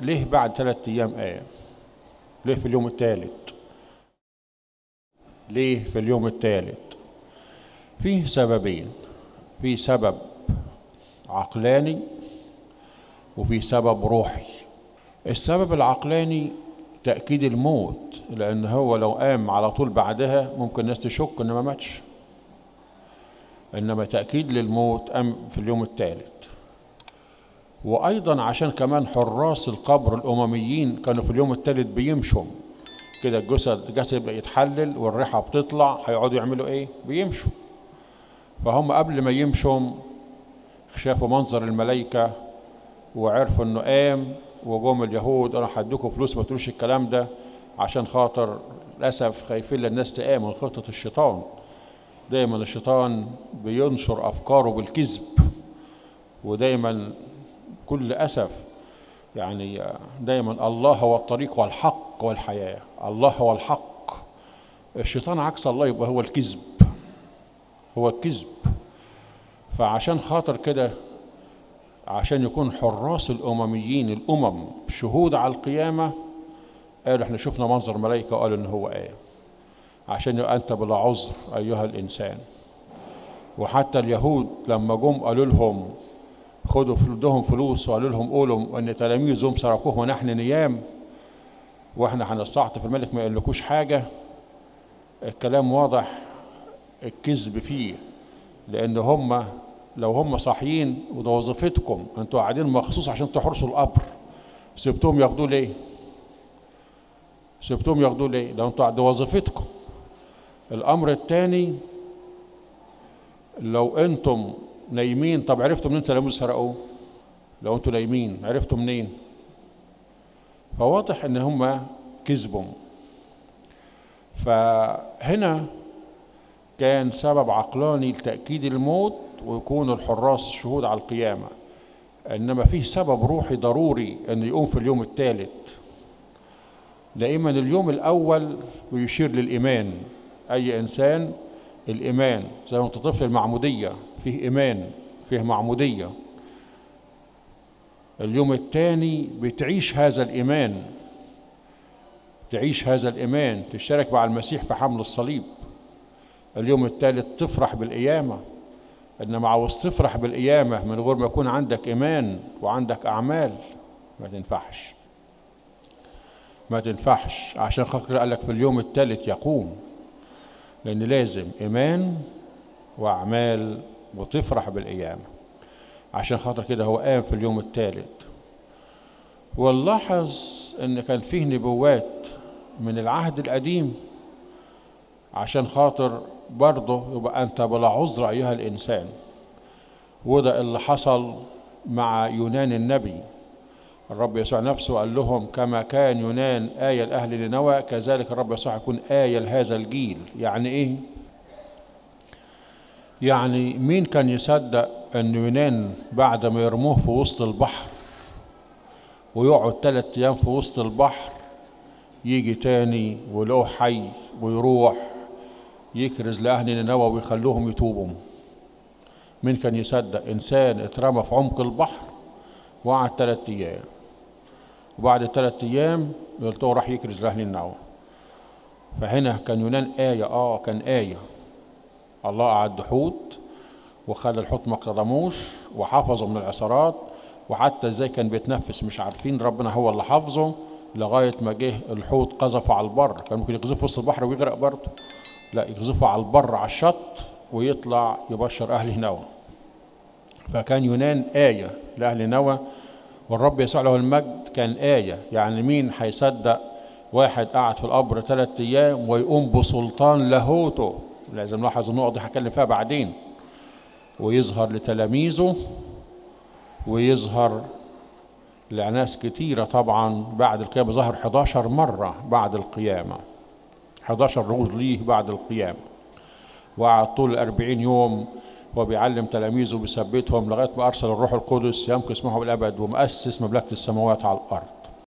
ليه بعد ثلاثة أيام آية ليه في اليوم الثالث ليه في اليوم الثالث فيه سببين في سبب عقلاني وفي سبب روحي السبب العقلاني تأكيد الموت لأن هو لو قام على طول بعدها ممكن الناس تشك إنه ما ماتش إنما تأكيد للموت قام في اليوم الثالث وأيضا عشان كمان حراس القبر الأمميين كانوا في اليوم الثالث بيمشوا كده الجسد الجسد يبقى يتحلل والريحة بتطلع هيقعدوا يعملوا إيه؟ بيمشوا فهم قبل ما يمشوا شافوا منظر الملائكة وعرفوا إنه قام وجم اليهود انا هديكم فلوس ما تقولوش الكلام ده عشان خاطر للاسف خايفين للناس تآمن من خطه الشيطان دايما الشيطان بينشر افكاره بالكذب ودايما كل اسف يعني دايما الله هو الطريق والحق والحياه الله هو الحق الشيطان عكس الله يبقى هو الكذب هو الكذب فعشان خاطر كده عشان يكون حراس الأمميين الأمم شهود على القيامة قالوا احنا شفنا منظر ملائكة وقالوا ان هو آية عشان يبقى أنت بلا عذر أيها الإنسان وحتى اليهود لما جم قالوا لهم خدوا فلودهم فلوس وقالوا لهم قولوا ان تلاميذهم سرقوه ونحن نيام واحنا هنستعطف الملك ما يقولكوش حاجه الكلام واضح الكذب فيه لان هم لو هم صاحيين وده وظيفتكم انتوا قاعدين مخصوص عشان تحرسوا القبر سبتهم ياخدوه ليه؟ سبتهم ياخدوه ليه؟ لو انتوا ده وظيفتكم الامر الثاني لو انتم نايمين طب عرفتوا منين تلاميذ سرقوه؟ لو انتوا نايمين عرفتوا منين؟ فواضح ان هم كذبوا فهنا كان سبب عقلاني لتأكيد الموت ويكون الحراس شهود على القيامة إنما فيه سبب روحي ضروري أن يقوم في اليوم الثالث دائما اليوم الأول بيشير للإيمان أي إنسان الإيمان زي ما أنت طفل المعمودية فيه إيمان فيه معمودية اليوم الثاني بتعيش هذا الإيمان تعيش هذا الإيمان تشترك مع المسيح في حمل الصليب اليوم الثالث تفرح بالقيامة إنما عاوز تفرح بالقيامة من غير ما يكون عندك إيمان وعندك أعمال ما تنفعش ما تنفعش عشان خاطر قال لك في اليوم الثالث يقوم لأن لازم إيمان وأعمال وتفرح بالقيامة عشان خاطر كده هو قام في اليوم الثالث ونلاحظ إن كان فيه نبوات من العهد القديم عشان خاطر برضه يبقى أنت بلا عذر أيها الإنسان وده اللي حصل مع يونان النبي الرب يسوع نفسه قال لهم كما كان يونان آية لأهل نينوى كذلك الرب يسوع يكون آية لهذا الجيل يعني إيه؟ يعني مين كان يصدق أن يونان بعد ما يرموه في وسط البحر ويقعد ثلاثة أيام في وسط البحر يجي تاني ولقوه حي ويروح يكرز لأهل نينوى ويخلوهم يتوبوا مين كان يصدق إنسان اترمى في عمق البحر وقعد ثلاثة أيام وبعد ثلاثة أيام يلتقوا راح يكرز لأهل نينوى فهنا كان يونان آية آه كان آية الله أعد حوت وخلى الحوت ما اقتضموش وحفظه من العثرات وحتى ازاي كان بيتنفس مش عارفين ربنا هو اللي حافظه لغايه ما جه الحوت قذفه على البر كان ممكن يقذفه في وسط البحر ويغرق برضه لا يقذفه على البر على الشط ويطلع يبشر اهل نوى فكان يونان آية لأهل نوى والرب يسوع له المجد كان آية يعني مين هيصدق واحد قعد في القبر ثلاثة أيام ويقوم بسلطان لاهوته لازم نلاحظ النقط دي هتكلم فيها بعدين ويظهر لتلاميذه ويظهر لناس كتيرة طبعا بعد القيامة ظهر 11 مرة بعد القيامة 11 رموز ليه بعد القيامة وقعد طول الأربعين يوم وبيعلم تلاميذه وبيثبتهم لغاية ما أرسل الروح القدس يمكث معهم الأبد ومؤسس مملكة السماوات على الأرض